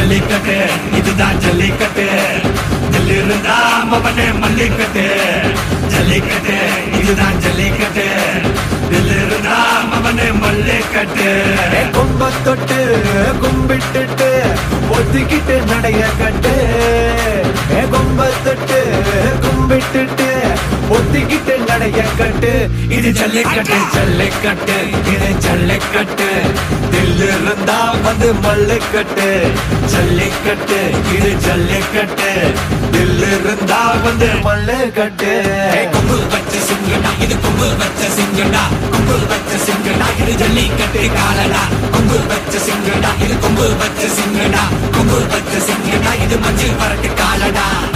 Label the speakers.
Speaker 1: ஜல்லிக்கட்டு இதுதான் ஜல்லிக்கட்டு தில்லு இருந்தா மவனே மல்லிக்கட்டு ஜல்லிக்கட்டு இதுதான் ஜல்லிக்கட்டு தில்லு இருந்தா மவனே மல்லிக்கட்டு
Speaker 2: ஏ கும்ப தொட்டு கும்பிட்டுட்டு ஒத்திக்கிட்டு நடைய கட்டு ஏ கும்ப தொட்டு கும்பிட்டுட்டு ஒத்திக்கிட்டு நடைய கட்டு
Speaker 1: இது ஜல்லிக்கட்டு ஜல்லிக்கட்டு இது ஜல்லிக்கட்டு தில்லு இருந்தா வந்து மல்லிக்கட்டு ஜல்லிக்கட்டு இது ஜல்லிக்கட்டு தில்லு இருந்தா வந்து
Speaker 2: மல்லு கட்டு
Speaker 1: ஏய், கொம்பு வச்ச சிங்கடா இது கொம்பு வச்ச சிங்கடா கொம்பு வச்ச சிங்கடா இது ஜல்லிக்கட்டு காலடா கொம்பு வச்ச சிங்கடா இது கொம்பு வச்ச சிங்கடா கொம்பு வச்ச சிங்கடா இது மஞ்சள் பரட்டு காலடா